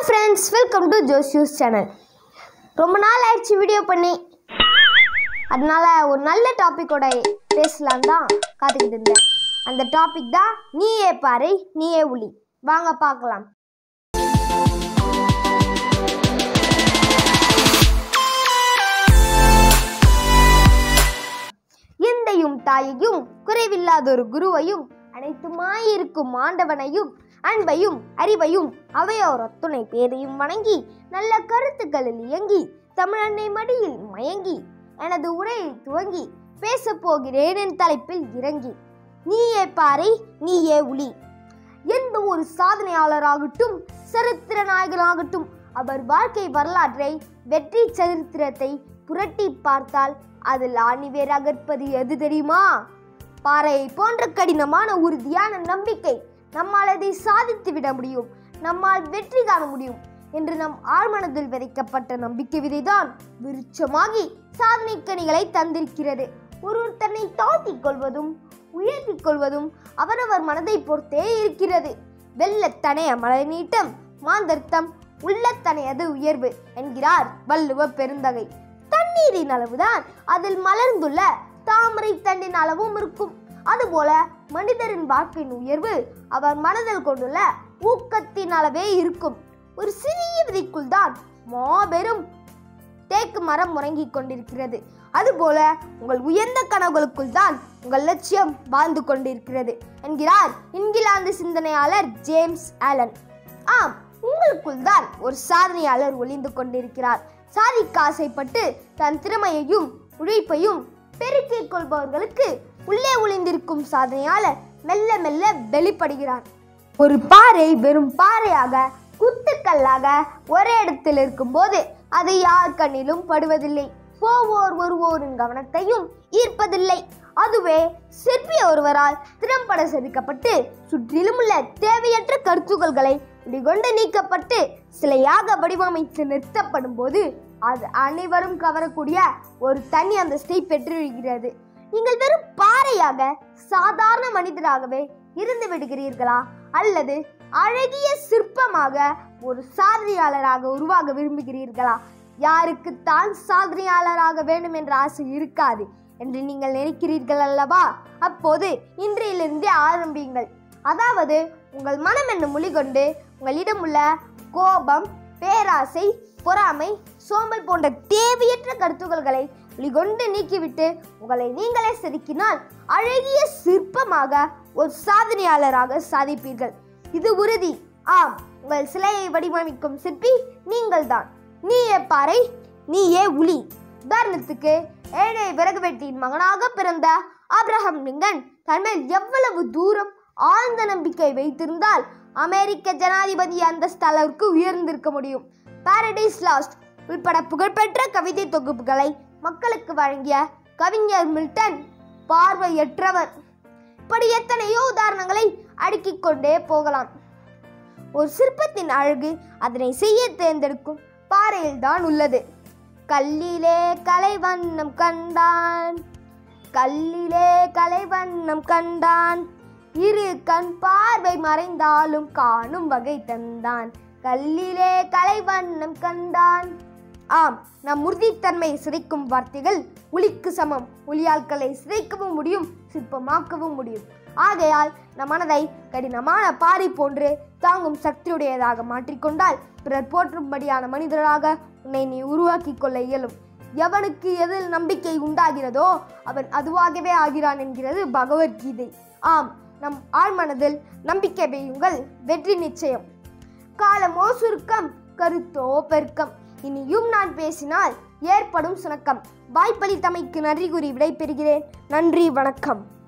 friends welcome to ஜோசியூஸ் channel ரொம்ப நாள் ஆயிடுச்சு வீடியோ பண்ணி அதனால ஒரு நல்ல டாப்பிக்கோட பேசலாம் தான் காத்துக்கிட்டு இருந்தேன் அந்த டாபிக் தான் நீயே பாரு நீயே உளி வாங்க பார்க்கலாம் எந்தையும் தாயையும் குறைவில்லாதொரு குருவையும் அனைத்துமாயிருக்கும் ஆண்டவனையும் அன்பையும் அறிவையும் அவையோர் துணை பேரையும் வணங்கி நல்ல கருத்துக்களில் இயங்கி தமிழன்னை மடியில் மயங்கி எனது உரையை துவங்கி பேசப் போகிறேன் என் தலைப்பில் இறங்கி நீயே பாறை நீயே உளி எந்த ஒரு சாதனையாளராகட்டும் சரித்திர நாயகனாகட்டும் அவர் வாழ்க்கை வரலாற்றை வெற்றி சரித்திரத்தை புரட்டி பார்த்தால் அதில் ஆணிவேர் அகற்பது எது தெரியுமா பாறையை போன்ற கடினமான உறுதியான நம்பிக்கை நம்மால் அதை சாதித்து விட முடியும் நம்மால் வெற்றி காண முடியும் என்று நம் ஆழ்மனதில் விதைக்கப்பட்ட நம்பிக்கை விதைதான் விருட்சமாகி சாதனை கனிகளை தந்திருக்கிறது ஒருவர் தன்னை தாழ்த்திக் கொள்வதும் உயர்த்திக் கொள்வதும் அவரவர் மனதை பொறுத்தே இருக்கிறது வெள்ளத்தனைய மலை நீட்டம் மாந்தர்த்தம் உள்ளத்தனையது உயர்வு என்கிறார் வள்ளுவ பெருந்தகை தண்ணீரின் அளவுதான் அதில் மலர்ந்துள்ள தாமரை தண்டின் அளவும் இருக்கும் அதுபோல மனிதரின் வாழ்க்கையின் உயர்வு அவர் மனதில் கொண்டுள்ள ஊக்கத்தின் அளவே இருக்கும் ஒரு சிறிய விதைக்குள் தான் மாபெரும் தேக்கு மரம் முறங்கிக் கொண்டிருக்கிறது அதுபோல உங்கள் உயர்ந்த கனவுகளுக்குள் தான் உங்கள் லட்சியம் வாழ்ந்து கொண்டிருக்கிறது என்கிறார் இங்கிலாந்து சிந்தனையாளர் ஜேம்ஸ் ஆலன் ஆம் உங்களுக்குள் தான் ஒரு சாதனையாளர் ஒளிந்து கொண்டிருக்கிறார் சாதிக்க ஆசைப்பட்டு தன் திறமையையும் உழைப்பையும் பெருக்கிக் கொள்பவர்களுக்கு உள்ளே ஒளிந்திருக்கும் சாதனையாளர் மெல்ல மெல்ல வெளிப்படுகிறார் ஒரு பாறை வெறும் பாறையாக குத்துக்கல்லாக ஒரே இடத்தில் இருக்கும்போது அது யார் கண்ணிலும் படுவதில்லை போவோர் ஒருவோரின் கவனத்தையும் ஈர்ப்பதில்லை அதுவே சிற்பி ஒருவரால் திறம்பட செதுக்கப்பட்டு சுற்றிலும் உள்ள தேவையற்ற கருத்துக்கள்களை இடிகொண்டு நீக்கப்பட்டு சிலையாக வடிவமைத்து நிறுத்தப்படும் போது அது அனைவரும் கவரக்கூடிய ஒரு தனி அந்தஸ்தை பெற்றிருக்கிறது நீங்கள் வெறும் பாறையாக சாதாரண மனிதராகவே இருந்து விடுகிறீர்களா அல்லது அழகிய சிற்பமாக ஒரு சாதனையாளராக உருவாக விரும்புகிறீர்களா யாருக்கு தான் சாதனையாளராக வேண்டும் என்ற ஆசை இருக்காது என்று நீங்கள் நினைக்கிறீர்கள் அல்லவா அப்போது இன்றையிலிருந்தே ஆரம்பியுங்கள் அதாவது உங்கள் மனம் என்னும் மொழி கொண்டு உங்களிடம் உள்ள கோபம் பேராசை பொறாமை சோம்பல் போன்ற தேவையற்ற கருத்துக்கள்களை வெளிகொண்டு நீக்கிவிட்டு உங்களை நீங்களே செதுக்கினால் அழகிய சிற்பமாக ஒரு சாதனையாளராக சாதிப்பீர்கள் இது உறுதி ஆம் உங்கள் சிலையை வடிவமைக்கும் சிற்பி நீங்கள்தான் நீயே பாறை நீயே உளி உதாரணத்துக்கு ஏழை விறகு வெட்டியின் மகனாக பிறந்த ஆப்ரஹாம் லிங்கன் தன்மேல் எவ்வளவு தூரம் ஆழ்ந்த நம்பிக்கை வைத்திருந்தால் அமெரிக்க ஜனாதிபதி அந்தஸ்து அளவுக்கு உயர்ந்திருக்க முடியும் பாரடைஸ் லாஸ்ட் உள்பட புகழ்பெற்ற கவிதை தொகுப்புகளை மக்களுக்கு வழங்கிய கவிஞர் மில்டன் பார்வையற்றவர் இப்படி எத்தனையோ உதாரணங்களை அடுக்கிக் கொண்டே போகலாம் ஒரு சிற்பத்தின் அழகு அதனை செய்ய தேர்ந்தெடுக்கும் பாறையில் தான் உள்ளது கல்லிலே கலைவண்ணம் கண்டான் கல்லிலே கலைவண்ணம் கண்டான் இரு கண் பார்வை மறைந்தாலும் காணும் வகை தந்தான் கல்லிலே கலைவண்ணம் கண்டான் ஆம் நம் உறுதித்தன்மை சிதைக்கும் வார்த்தைகள் ஒளிக்கு சமம் ஒளியாட்களை சிதைக்கவும் முடியும் சிற்பமாக்கவும் முடியும் ஆகையால் நம் மனதை கடினமான பாறை போன்று தாங்கும் சக்தியுடையதாக மாற்றிக்கொண்டால் பிறர் போற்றும்படியான மனிதராக உன்னை நீ உருவாக்கிக் கொள்ள இயலும் எவனுக்கு எதில் நம்பிக்கை உண்டாகிறதோ அவன் அதுவாகவே ஆகிறான் என்கிறது பகவத்கீதை ஆம் நம் ஆழ்மனதில் நம்பிக்கை வையுங்கள் வெற்றி நிச்சயம் காலமோ சுருக்கம் கருத்தோ பெருக்கம் இனியும் நான் பேசினால் ஏற்படும் சுணக்கம் வாய்ப்பளித்தமைக்கு நன்றி கூறி விடைபெறுகிறேன் நன்றி வணக்கம்